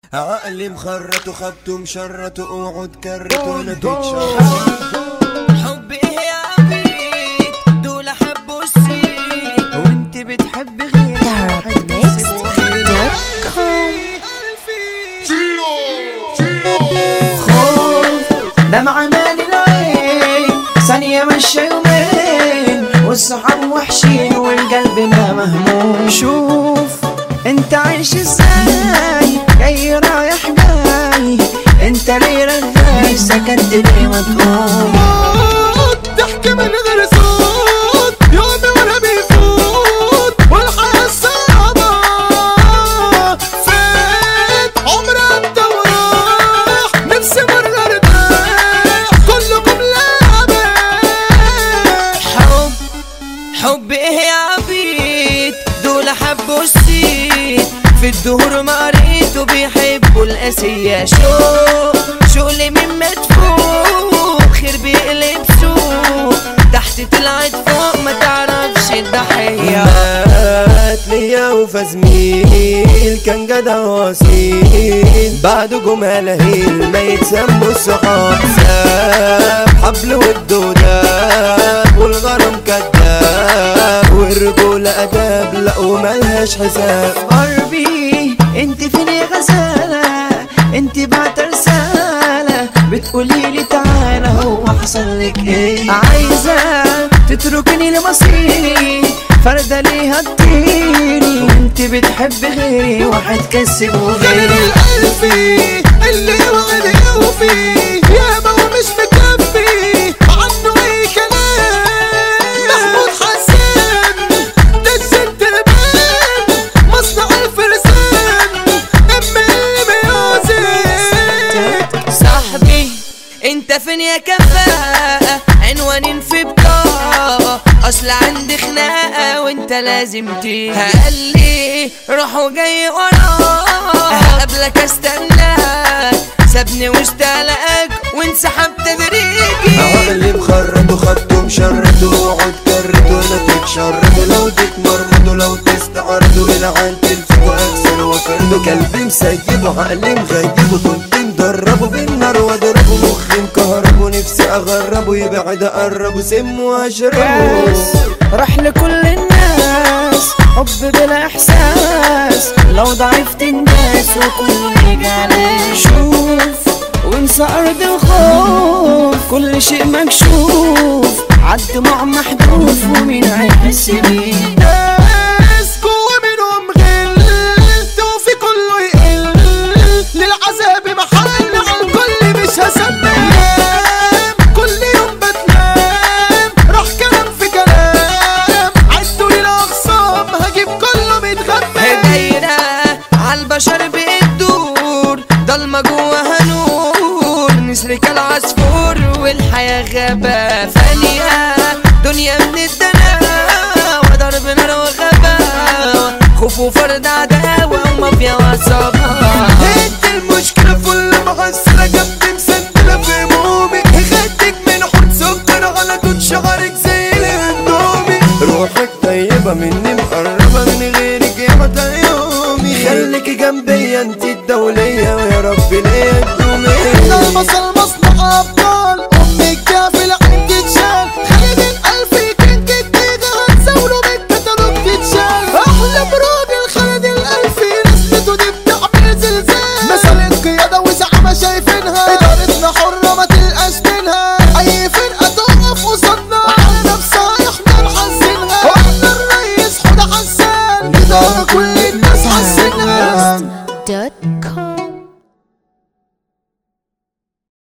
عقلي مخرط وخبط ومشرط وقعد كرت وانا تتشرط حب ايه يا عبيد دول حبوا السيد وانت بتحب غيري خوف دمع مال العين ثانية مشى يومين والصحاب وحشين والقلب ما مهموم شوف انت عايش ازاي جاي رايح جاي انت ليه رغاي سكت ليه ما تقوم ضحك من غير صوت يومي ولا بيفوت والحياة صعبة فات عمري انت وراح نفسي مرة ارتاح كلكم لعبة حب حب ايه يا عبيد دول حبوا السيد في الدهور ما قريتوا بيحبوا القاسية شو شو اللي من مدفوق خير بيقلب سوق تحت طلعت فوق ما تعرفش الضحية مات ليا وفزميل كان جدع واصيل بعده جمال هيل ما يتسموا الصحاب ساب حبل والدوداب والغرام كداب والرجولة أداب لا وملهاش حساب قربي انت فين يا غزالة انت بعت رسالة بتقولي لي تعالى هو حصل لك ايه عايزة تتركني لمصيري فردة ليها تطيري وانت بتحب غيري وهتكسب غير غيري الألفي اللي وعد يوفي ياما ومش مكفي عنه أي كلام محمود حسان ده الجنتلمان مصنع الفرسان أما اللي بيوزن صاحبي انت فين يا كفاءة عنوانين في بطاقة اصل عندي خناقة وانت لازم تيجي قال لي روح وجاي وراك هقابلك استناك سابني واشتاقك وانسحب تدريجي عقلي مخرط وخبط ومشرط وقعد كرت وانا تتشرط لو تتمرمط ولو تستعرض العين تلفت واكسر وفرد كلبي مسيبه عقلي مغيبه كنت مدربه بالنار واضربه مخي مكهربه نفسي اغربه يبعد اقربه سم واشربه راح لكل الناس حب بلا احساس لو ضعفت الناس وكل جالي شوف وانسى ارض الخوف كل شيء مكشوف عالدموع محذوف ومين هيحس بيه ناس جوا منهم غل توفي كله يقل للعذاب محل على الكل مش هسمع كل يوم بتنام راح كلام في كلام عدوا لي الاخصام هجيب كله متغمى دايرة عالبشر بتدور ضلمة جواها نور نسرك العصفور والحياة غابة فانية دنيا من الدنا وضرب نار وغابة خوف وفرد عداوة ومافيا وعصابة انت المشكلة فل معسرة جنبي مسندلة في همومي خدك من حوت سكر على توت شعرك زي الاندومي روحك طيبة مني مقربة من غيرك يا متى يومي خليكي جنبي انت الدولية ويا رب ليا تدومي المصل مصنع ابطال امي الكافل عندي تشال خالد الالفي كان جديدة هتزاوله بالكتالوج تتشال احلى برود الخالد الالفي نسلته دي بتعمل زلزال مثل القيادة وزعمة شايفينها ادارتنا حرة ما تلقاش منها اي فرقة تقف قصادنا على نفسها احنا نحزنها واحنا الرئيس حوده حسان ادارة كل الناس حسنها dot